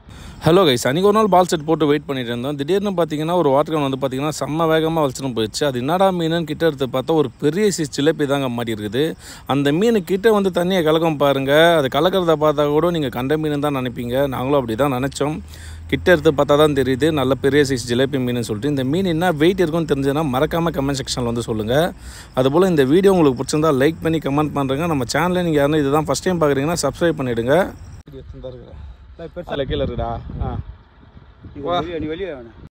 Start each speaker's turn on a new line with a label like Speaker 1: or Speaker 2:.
Speaker 1: hello guys அன்றைக்கி ஒரு நாள் பால் செட் போட்டு வெயிட் பண்ணிட்டு இருந்தோம் திடீர்னு பார்த்தீங்கன்னா ஒரு வாட்டர் கேன் வந்து பார்த்தீங்கன்னா செம்ம வேகமாக வலிச்சுன்னு போயிடுச்சு அது என்னடா மீனுன்னு கிட்ட எடுத்து பார்த்தா ஒரு பெரிய சைஸ் ஜிலேபி தாங்க மாட்டி இருக்குது அந்த மீன் கிட்ட வந்து தண்ணியை கலக்கம் பாருங்கள் அது கலக்கிறத பார்த்தா கூட நீங்கள் கண்ட மீன் தான் நினைப்பீங்க நாங்களும் அப்படி தான் நினச்சோம் கிட்ட எடுத்து பார்த்தா தான் தெரியுது நல்ல பெரிய சைஸ் ஜிலேபி மீன் சொல்லிட்டு இந்த மீன் என்ன வெயிட் இருக்குன்னு தெரிஞ்சதுன்னா மறக்காமல் கமெண்ட் செக்ஷனில் வந்து சொல்லுங்கள் அதுபோல் இந்த வீடியோ உங்களுக்கு பிடிச்சிருந்தா லைக் பண்ணி கமெண்ட் பண்ணுறேங்க நம்ம சேனலில் நீங்கள் யாரும் இதுதான் ஃபஸ்ட் டைம் பார்க்குறீங்கன்னா சப்ஸ்கிரைப் பண்ணிவிடுங்க
Speaker 2: பெருசாக
Speaker 1: கீழே இருக்குடா ஆ
Speaker 2: நீ வெளியே நீ வெளியே வேணாம்